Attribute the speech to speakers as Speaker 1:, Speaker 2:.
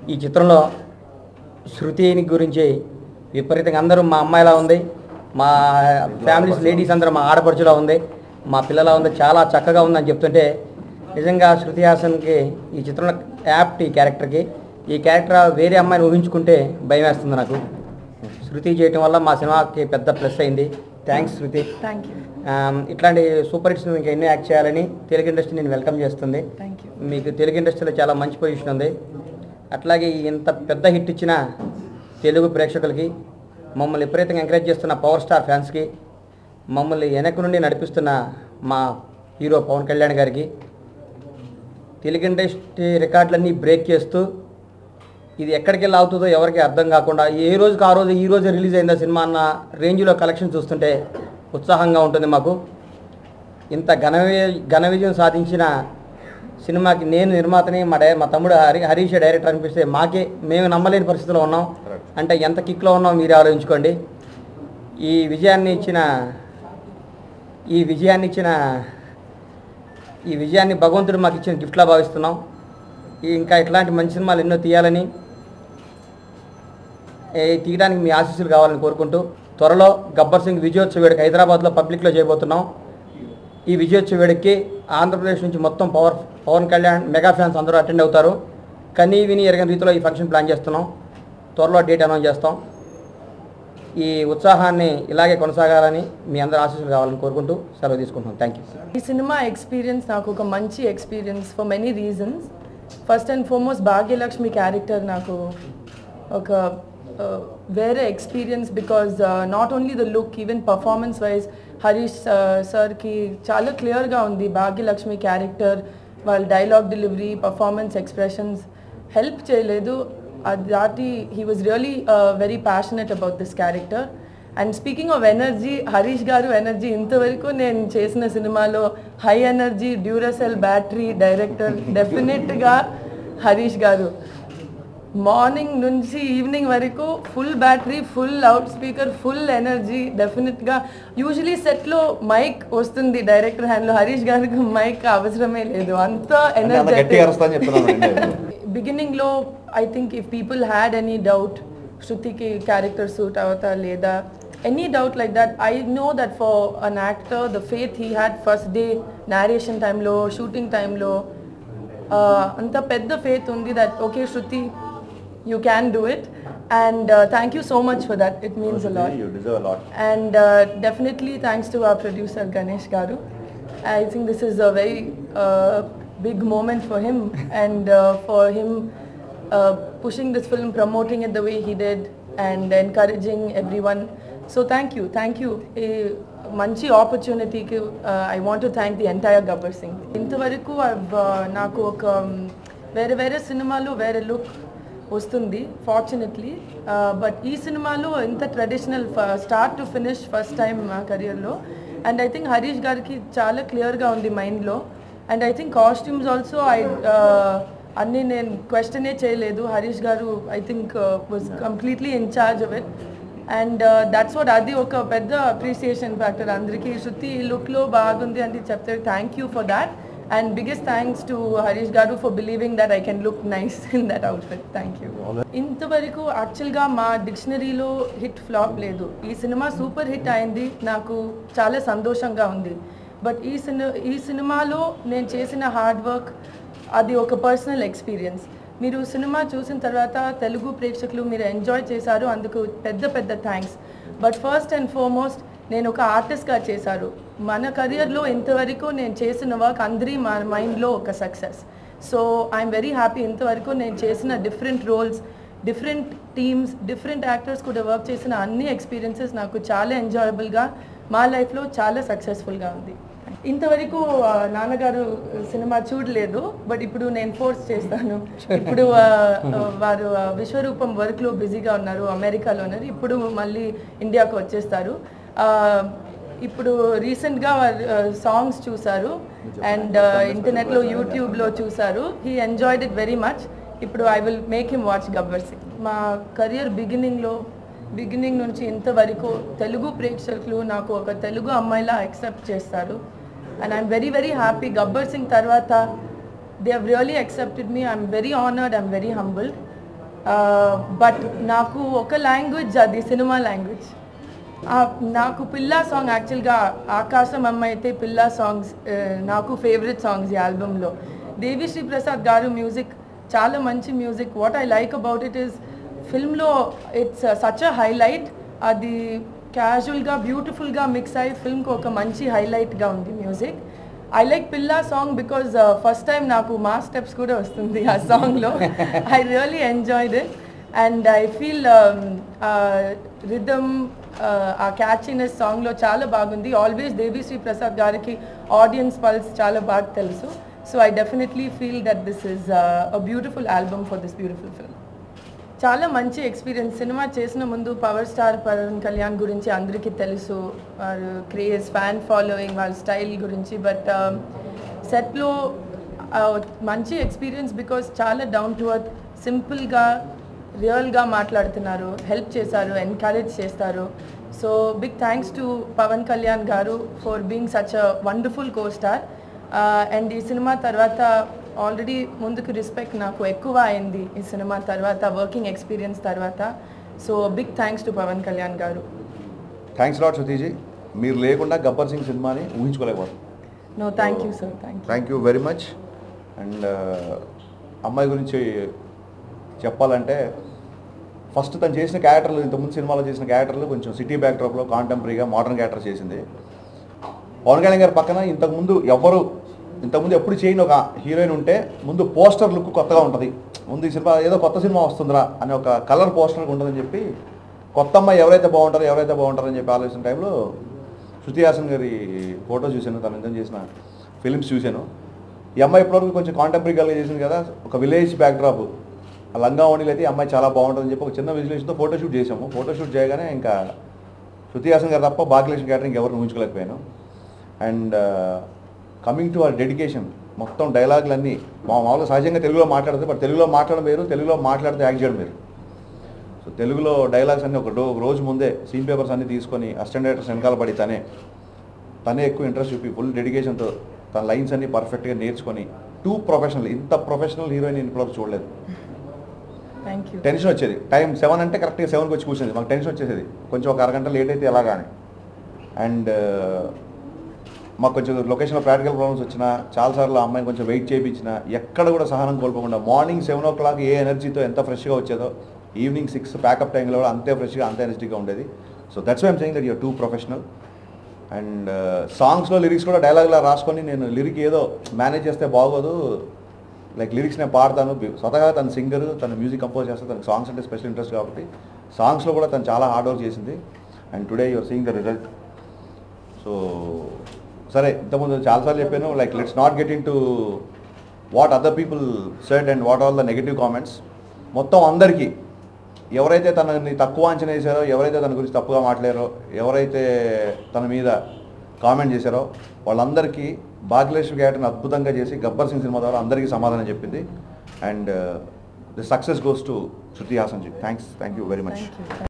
Speaker 1: ఈ చిత్రంలో శృతిని గురించి విపరీతంగా అందరూ మా అమ్మాయిలా ఉంది మా ఫ్యామిలీస్ లేడీస్ అందరూ మా ఆడపడుచులా ఉంది మా పిల్లలా ఉంది చాలా చక్కగా ఉందని చెప్తుంటే నిజంగా శృతి హాసన్కి ఈ చిత్రంలో యాప్ట్ ఈ క్యారెక్టర్కి ఈ క్యారెక్టర్ వేరే అమ్మాయిని ఊహించుకుంటే భయం వేస్తుంది నాకు శృతి చేయటం వల్ల మా సినిమాకి పెద్ద ప్లస్ అయింది thanks Shruti
Speaker 2: thank you
Speaker 1: um, ఇట్లాంటి సూపర్ హిట్స్ ఇంకా ఎన్నో యాక్ట్ చేయాలని తెలుగు ఇండస్ట్రీ నేను వెల్కమ్ చేస్తుంది
Speaker 2: థ్యాంక్ యూ
Speaker 1: మీకు తెలుగు ఇండస్ట్రీలో చాలా మంచి పొజిషన్ ఉంది అట్లాగే ఈ ఇంత పెద్ద హిట్ ఇచ్చిన తెలుగు ప్రేక్షకులకి మమ్మల్ని విపరీతంగా ఎంకరేజ్ చేస్తున్న పవర్ స్టార్ ఫ్యాన్స్కి మమ్మల్ని వెనక నుండి నడిపిస్తున్న మా హీరో పవన్ కళ్యాణ్ గారికి తెలుగు ఇండస్ట్రీ రికార్డులన్నీ బ్రేక్ చేస్తూ ఇది ఎక్కడికి వెళ్ళి అవుతుందో ఎవరికి అర్థం కాకుండా ఏ రోజుకి ఆ రోజు ఈ రోజు రిలీజ్ అయిందా సినిమా అన్న రేంజ్లో కలెక్షన్ చూస్తుంటే ఉత్సాహంగా ఉంటుంది మాకు ఇంత ఘన వి- ఘన విజయం సాధించిన సినిమాకి నేను నిర్మాతని మా డై మా తమ్ముడు హరి హరీష్ డైరెక్టర్ అనిపిస్తే మాకే మేము నమ్మలేని పరిస్థితిలో ఉన్నాం అంటే ఎంత కిక్లో ఉన్నాం మీరే ఆలోచించుకోండి ఈ విజయాన్ని ఇచ్చిన ఈ విజయాన్ని ఇచ్చిన ఈ విజయాన్ని భగవంతుడు మాకు ఇచ్చిన గిఫ్ట్లా భావిస్తున్నాం ఈ ఇంకా ఇట్లాంటి మంచి సినిమాలు ఎన్నో తీయాలని ఏ, తీయడానికి మీ ఆశీస్సులు కావాలని కోరుకుంటూ త్వరలో గబ్బర్ సింగ్ విజయోత్సవ వేడుక హైదరాబాద్లో పబ్లిక్లో చేయబోతున్నాం ఈ విజయోత్సవ వేడుకకి ఆంధ్రప్రదేశ్ నుంచి మొత్తం power Pawan Kalyan mega fans అందరూ అటెండ్ అవుతారు కనీ విని ఎరగని రీతిలో ఈ ఫంక్షన్ ప్లాన్ చేస్తున్నాం త్వరలో డేట్ అనౌన్స్ చేస్తాం ఈ ఉత్సాహాన్ని ఇలాగే కొనసాగాలని మీ అందరి ఆశీస్సులు కావాలని కోరుకుంటూ సెలవు తీసుకుంటున్నాం థ్యాంక్ యూ
Speaker 2: ఈ సినిమా ఎక్స్పీరియన్స్ నాకు ఒక మంచి experience for many reasons first and foremost Bhagyalakshmi character నాకు ఒక uh, వేరే experience because not only the look even performance wise Harish సార్కి చాలా క్లియర్గా ఉంది భాగ్యలక్ష్మి క్యారెక్టర్ వాళ్ళ dialogue delivery performance expressions help చేయలేదు అది దాటి he was really very passionate about this character and speaking of energy Harish గారు ఎనర్జీ ఇంతవరకు నేను చేసిన సినిమాలో high energy Duracell battery director డెఫినెట్గా హరీష్ గారు మార్నింగ్ నుంచి ఈవినింగ్ వరకు full battery full loud speaker full energy డెఫినెట్గా యూజువలీ సెట్లో మైక్ వస్తుంది డైరెక్టర్ హ్యాండ్లో హరీష్ గారికి మైక్ అవసరమే లేదు అంత
Speaker 3: అంటే అంత గట్టిగా
Speaker 2: ఎనర్జీ
Speaker 3: అరుస్తా అని చెప్తున్నాను
Speaker 2: బిగినింగ్ లో I think if people had any doubt శృతికి క్యారెక్టర్ సూట్ అవుతా లేదా any doubt like that I know that for an actor the faith he had first day narration టైంలో షూటింగ్ టైంలో అంత పెద్ద ఫేత్ ఉంది that okay Shruti you can do it and thank you so much for that it means a lot
Speaker 3: you deserve lot
Speaker 2: and uh, definitely thanks to our producer Ganesh Garu. I think this is a very uh, big moment for him and uh, for him uh, pushing this film, promoting it the way he did, and encouraging everyone. So thank you, thank you. A మంచి ఆపర్చునిటీకి I want to thank the entire Gabbar Singh ఇంతవరకు I've, uh, నాకు ఒక um, వేరే వేరే సినిమాలు వేరే look వస్తుంది ఫార్చునేట్లీ బట్ ఈ సినిమాలో ఇంత traditional start to finish first time మా కెరియర్లో అండ్ ఐ థింక్ హరీష్ గారికి చాలా క్లియర్గా ఉంది మైండ్లో and I think costumes also I అన్నీ నేను క్వశ్చనే చేయలేదు హరీష్ గారు I think was completely incharge of it and that's what అది ఒక పెద్ద అప్రిసియేషన్ ఫ్యాక్టర్ అందరికీ శృతి ఈ లుక్లో బాగుంది అని చెప్తే thank you for that and biggest thanks to Harish గారు for believing that I can look nice in that outfit thank you ఇంతవరకు యాక్చువల్గా మా డిక్షనరీలో హిట్ ఫ్లాప్ లేదు ఈ సినిమా సూపర్ హిట్ అయింది నాకు చాలా సంతోషంగా ఉంది బట్ ఈ సినిమా ఈ సినిమాలో నేను చేసిన హార్డ్ వర్క్ అది ఒక పర్సనల్ ఎక్స్పీరియన్స్ మీరు సినిమా చూసిన తర్వాత తెలుగు ప్రేక్షకులు మీరు ఎంజాయ్ చేశారు అందుకు పెద్ద పెద్ద thanks but first and foremost నేను ఒక ఆర్టిస్ట్గా చేశారు మన కెరియర్లో ఇంతవరకు నేను చేసిన వర్క్ అందరి మా మైండ్లో ఒక success so I'm very happy ఇంతవరకు నేను చేసిన different roles different teams different actors కూడా వర్క్ చేసిన అన్ని ఎక్స్పీరియన్సెస్ నాకు చాలా ఎంజాయబుల్గా మా లైఫ్లో చాలా సక్సెస్ఫుల్గా ఉంది ఇంతవరకు ఆ, నాన్నగారు సినిమా చూడలేదు బట్ ఇప్పుడు నేను ఫోర్స్ చేస్తాను ఇప్పుడు ఆ, ఆ, వారు ఆ, విశ్వరూపం వర్క్లో బిజీగా ఉన్నారు అమెరికాలో ఉన్నారు ఇప్పుడు మళ్ళీ ఇండియాకు వచ్చేస్తారు ఆ, ఇప్పుడు రీసెంట్గా సాంగ్స్ చూసారు అండ్ ఇంటర్నెట్లో యూట్యూబ్లో చూసారు he enjoyed it very much ఇప్పుడు I will make him watch Gabbar Singh మా కెరియర్ బిగినింగ్లో బిగినింగ్ నుంచి ఇంతవరకు తెలుగు ప్రేక్షకులు నాకు ఒక తెలుగు అమ్మాయిలా యాక్సెప్ట్ చేస్తారు and I'm very very happy Gabbar Singh తర్వాత they have really accepted me I'm very honoured I'm very humbled but నాకు ఒక లాంగ్వేజ్ అది సినిమా లాంగ్వేజ్ నాకు పిల్లా సాంగ్ యాక్చువల్గా ఆకాశం అమ్మ అయితే పిల్లా సాంగ్స్ నాకు ఫేవరెట్ సాంగ్స్ ఈ ఆల్బంలో దేవిశ్రీ ప్రసాద్ గారు మ్యూజిక్ చాలా మంచి music what I like about it is ఫిల్మ్లో ఇట్స్ సచ్ అ హైలైట్ అది క్యాజువల్గా బ్యూటిఫుల్గా మిక్స్ అయ్యి ఫిల్మ్కి ఒక మంచి హైలైట్గా ఉంది music I like Pilla song because first time నాకు మా స్టెప్స్ కూడా వస్తుంది ఆ సాంగ్లో I really enjoyed it and I feel rhythm ఆ క్యాచినెస్ సాంగ్లో చాలా బాగుంది ఆల్వేస్ దేవిశ్రీ ప్రసాద్ గారికి ఆడియన్స్ పల్స్ చాలా బాగా తెలుసు so I definitely feel that this is a beautiful album for this beautiful film చాలా మంచి ఎక్స్పీరియన్స్ సినిమా చేసిన ముందు పవర్ స్టార్ పవన్ కళ్యాణ్ గురించి అందరికీ తెలుసు వారు క్రేజ్ ఫ్యాన్ ఫాలోయింగ్ వాళ్ళ స్టైల్ గురించి బట్ సెట్లో మంచి ఎక్స్పీరియన్స్ బికాస్ చాలా డౌన్ టు అర్త్ సింపుల్గా రియల్గా మాట్లాడుతున్నారు హెల్ప్ చేశారు ఎంకరేజ్ చేస్తారు so big thanks to Pawan Kalyan గారు for being such a wonderful co star and ఈ సినిమా తర్వాత ఆల్రెడీ ముందుకు రెస్పెక్ట్ నాకు ఎక్కువ అయింది ఈ సినిమా తర్వాత వర్కింగ్ ఎక్స్పీరియన్స్ తర్వాత so big thanks to Pawan Kalyan గారు
Speaker 3: థ్యాంక్స్ లాట్ సతీజీ మీరు లేకుండా గబ్బర్ సింగ్ సినిమాని ఊహించుకోలేకపోతాం
Speaker 2: no thank you sir thank you
Speaker 3: thank you very much and అమ్మాయి గురించి చెప్పాలంటే ఫస్ట్ తను చేసిన క్యారెక్టర్లు ఇంతకుముందు సినిమాలో చేసిన క్యారెక్టర్లు కొంచెం సిటీ బ్యాక్డ్రాప్లో కాంటెంపరీగా మోడర్న్ క్యారెక్టర్ చేసింది పవన్ కళ్యాణ్ గారి పక్కన ఇంతకుముందు ఎవరు ఇంతకుముందు ఎప్పుడు చేయని ఒక హీరోయిన్ ఉంటే ముందు పోస్టర్ లుక్ కొత్తగా ఉంటుంది ముందు ఈ సినిమా ఏదో కొత్త సినిమా వస్తుందిరా అనే ఒక కలర్ పోస్టర్ ఉంటుందని చెప్పి కొత్త అమ్మాయి ఎవరైతే బాగుంటారో ఎవరైతే బాగుంటారని చెప్పి ఆలోచన టైంలో శృతి హాసన్ గారి ఫోటో చూశాను తను నిజం చేసిన ఫిలిమ్స్ చూశాను ఈ అమ్మాయి ఇప్పటివరకు కొంచెం కాంటెంపరీగా చేసింది కదా ఒక విలేజ్ బ్యాక్డ్రాప్ ఆ లంగా ఓణీలు అయితే ఈ అమ్మాయి చాలా బాగుంటుందని చెప్పి ఒక చిన్న విజులేషన్తో ఫోటోషూట్ చేసాము ఫోటోషూట్ చేయగానే ఇంకా శృతి హాసన్ గారు తప్ప భాగ్యలక్ష్మి క్యాటరింగ్ ఎవరిని ఊహించుకోలేకపోయాను and coming to our dedication మొత్తం డైలాగులన్నీ మా మామూలుగా సహజంగా తెలుగులో మాట్లాడుతుంది బట్ తెలుగులో మాట్లాడడం వేరు తెలుగులో మాట్లాడితే యాక్ట్ చేయడం వేరు సో తెలుగులో డైలాగ్స్ అన్నీ ఒక డో ఒక రోజు ముందే సీన్ పేపర్స్ అన్నీ తీసుకొని అసిస్టెంట్ డైరెక్టర్స్ వెనకాల పడి తనే తనే ఎక్కువ ఇంట్రెస్ట్ చూపి ఫుల్ డెడికేషన్తో తన లైన్స్ అన్ని పర్ఫెక్ట్గా నేర్చుకొని టూ ప్రొఫెషనల్ ఇంత ప్రొఫెషనల్ హీరోయిన్ ఇంట్లో చూడలేదు
Speaker 2: థ్యాంక్ యూ
Speaker 3: టెన్షన్ వచ్చేది టైం సెవెన్ అంటే కరెక్ట్గా సెవెన్కి వచ్చి కూర్చుంది మాకు టెన్షన్ వచ్చేసేది కొంచెం ఒక అరగంట లేట్ అయితే ఎలాగాని అండ్ మాకు కొంచెం లొకేషన్లో ప్రాక్టికల్ ప్రాబ్లమ్స్ వచ్చినా చాలాసార్లు ఆ అమ్మాయిని కొంచెం వెయిట్ చేయించిన ఎక్కడ కూడా సహనం కోల్పోకుండా మార్నింగ్ సెవెన్ ఓ క్లాక్ ఏ ఎనర్జీతో ఎంత ఫ్రెష్గా వచ్చేదో ఈవినింగ్ సిక్స్ ప్యాకప్ టైంలో కూడా అంతే ఫ్రెష్గా అంతే ఎనర్జీగా ఉండేది so that's why I'm saying that you're too professional and సాంగ్స్లో లిరిక్స్ కూడా డైలాగ్లా రాసుకొని నేను లిరిక్ ఏదో మేనేజ్ చేస్తే బాగోదు లైక్ లిరిక్స్ నేను పాడతాను బి- స్వతహాగా తన సింగర్ తన మ్యూజిక్ కంపోజ్ చేస్తే తనకు సాంగ్స్ అంటే స్పెషల్ ఇంట్రెస్ట్ కాబట్టి సాంగ్స్లో కూడా తను చాలా హార్డ్ వర్క్ చేసింది and today you're seeing the result so సరే ఇంతకుముందు చాలాసార్లు చెప్పాను like let's not get into what other people said and what all the negative comments మొత్తం అందరికీ ఎవరైతే తనని తక్కువ అంచనా వేశారో ఎవరైతే తన గురించి తప్పుగా మాట్లాడారో ఎవరైతే తన మీద కామెంట్ చేశారో వాళ్ళందరికీ భాగ్యలక్ష్మి క్యారెక్టర్ని అద్భుతంగా చేసి గబ్బర్ సింగ్ సినిమా ద్వారా అందరికీ సమాధానం చెప్పింది and the success goes to Shruti Haasan ji thanks thank you very much
Speaker 2: thank you